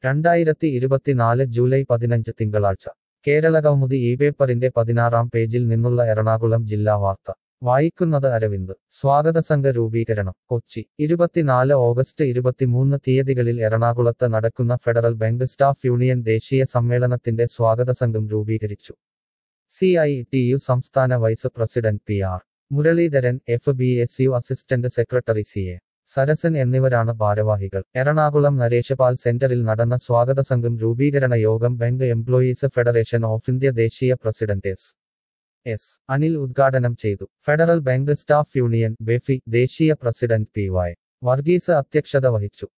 രണ്ടായിരത്തി ഇരുപത്തിനാല് ജൂലൈ പതിനഞ്ച് തിങ്കളാഴ്ച കേരള കൗമുദി ഈ പേപ്പറിന്റെ പതിനാറാം പേജിൽ നിന്നുള്ള എറണാകുളം ജില്ലാ വാർത്ത വായിക്കുന്നത് അരവിന്ദ് സ്വാഗത സംഘ രൂപീകരണം കൊച്ചി ഇരുപത്തിനാല് ഓഗസ്റ്റ് ഇരുപത്തിമൂന്ന് തീയതികളിൽ എറണാകുളത്ത് നടക്കുന്ന ഫെഡറൽ ബാങ്ക് സ്റ്റാഫ് യൂണിയൻ ദേശീയ സമ്മേളനത്തിന്റെ സ്വാഗത സംഘം രൂപീകരിച്ചു സി ഐ ടി യു സംസ്ഥാന vice president P R Muraleedharan F B S U assistant secretary C A Sarasan എന്നിവരാണ് ഭാരവാഹികൾ എറണാകുളം നരേശപാൽ സെന്ററിൽ നടന്ന സ്വാഗത സംഘം രൂപീകരണ യോഗം bank employees federation of India ദേശീയ പ്രസിഡന്റ് എസ് എസ് അനിൽ ഉദ്ഘാടനം ചെയ്തു federal bank staff union BEFI ദേശീയ പ്രസിഡന്റ് പി വൈ വർഗീസ് അധ്യക്ഷത വഹിച്ചു